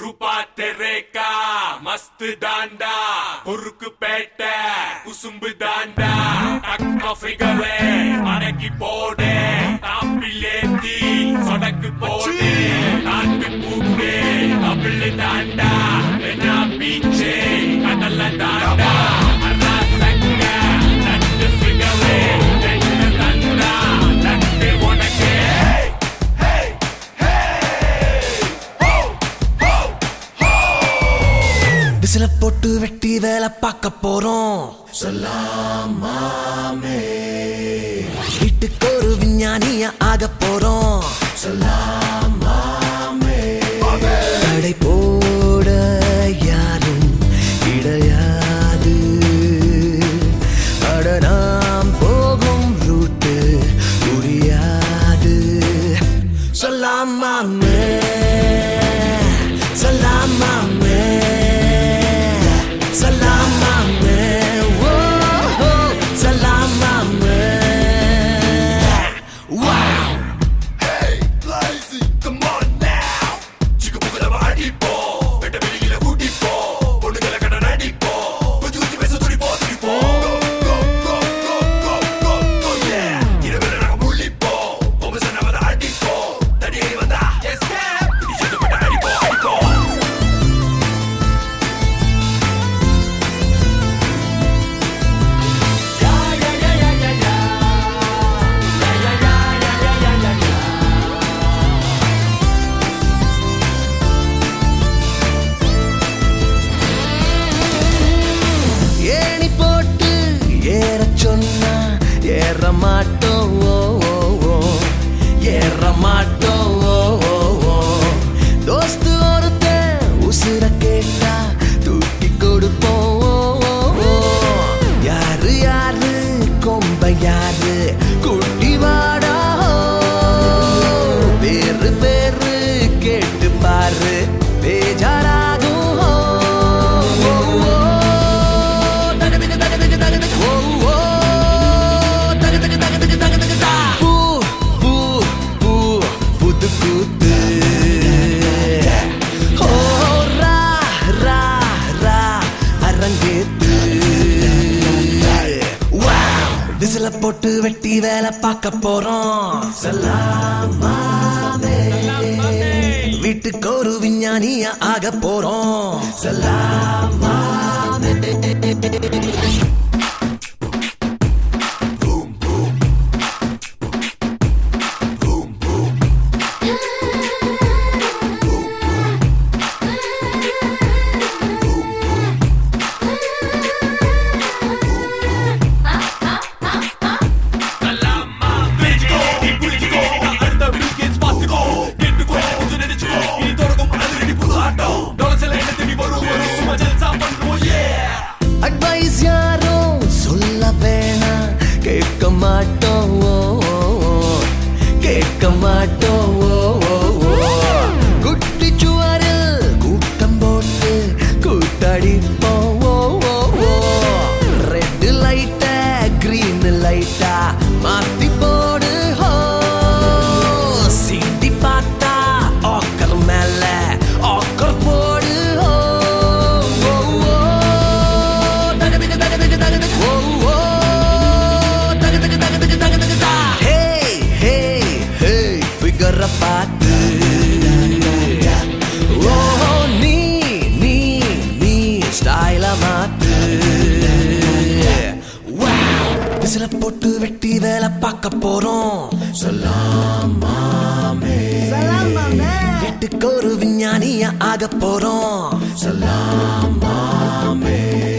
ரூபா தெரேக்கா மஸ்து டாண்டா பொறுக்கு பேட்டை குசும்பு தாண்டா டக்மா ஃபிகரே மடக்கி போடு டாப்பில் ஏத்தி சொடக்கு போடு நாட்டு கூட்டு தமிழ் தாண்டா என்ன பீச்சு கடல்ல தாண்டா அண்ணா சங்க நட்டு ஃபிகரே ரெண்டு தண்டா நட்டு உனக்கு விசில போட்டு வெட்டி வேலை பார்க்க போறோம் சொல்லாமே வீட்டுக்கு ஒரு விஞ்ஞானிய ஆக போறோம் சொல்லாமே கடை போட யாரும் கிடையாது அட நாம் போகும் ரூட்டு புரியாது சொல்லாமே சொல்லாமே சொல்லாமே ஓ சொல்லாமே wow Lazy, come on now. சிக்கு புகழ அடிப்போ வெட்ட வெளியில கூட்டிப்போ பொண்ணுகளை கடன் அடிப்போ கொஞ்சி கொஞ்சி பேச துடிப்போ துடிப்போ Go, go, go, go, go, go, go, yeah. இரவில் நாங்க முள்ளிப்போ பொம்மை சொன்னவத அடிப்போ தடியை வந்தா escape. இடி எதுப்பட்ட அடிப்போ அடிப்போ ஏணி போட்டு ஏற சொன்னா ஏற மாட்டோம் ஓ, ஓ, ஓ. ஏற மாட்டோம் ஓ, ஓ, ஓ. தோஸ்து ஒருத்தன் உசுர கேட்டா தூக்கி கொடுப்போம் ஓ, ஓ, ஓ. யாரு யாரு கொம்ப யாரு குட்டி வாடா பேரு பேரு கேட்டு பாரு பேஜாராகும் ஓ, ஓ, ஓ. தகதக தகதக தகதக ஓ, ஓ. தகதக தகதக தகதக தா. பூ, பூ, பூ, புது கூத்து ஓ, ரா, ரா, ரா, அரங்கேத்து Wow! விசில போட்டு வெட்டி வேலை பார்க்க போறோம் சலாமாமே வீட்டுக்கு ஒரு விஞ்ஞானிய ஆக போறோம் சலாமாமே பிரிச்சுக்கோ, நீ புரிஞ்சுக்கோ, நான் அடுத்த Bill Gates பார்த்துக்கோ. கேட்டுக்கோ, புது நினைச்சுக்கோ, இனி தொடங்கும் அதிரடி புது ஆட்டம். டொலசில என்ன தேடி வரும், வரும், சும்மா ஜல்சா பண்ணுவோம், yeah. அட்வைஸ் யாரும் சொல்ல வேணாம் கேட்க மாட்டோம் ஓ, ஓ, ஓ. கேட்க மாட்டோம் ஓ, ஓ, ஓ. குட்டி சுவரில் கூட்டம் போட்டு கூட்டடிப்போம் ஓ, ஓ, ஓ. ரெட் லைட்ட கிரீன் லைட்டா மாத்தி போடு ஹோ சிட்டி பார்த்தா ஆக்கர் மேல ஆக்கர் போடு ஹோ ஓ, ஓ. தகதக தகதக தகதக ஓ, ஓ. தகதக தகதக தகதக தா. Hey, hey, hey, figure அ பார்த்து. ஓ, நீ, நீ, நீ style அ மாத்து. Wow, விசில போட்டு வெட்டி வேலை பார்க்க போறோம் சொல்லாமே வீட்டுக்கு ஒரு விஞ்ஞானிய ஆக போறோம் சொல்லாமே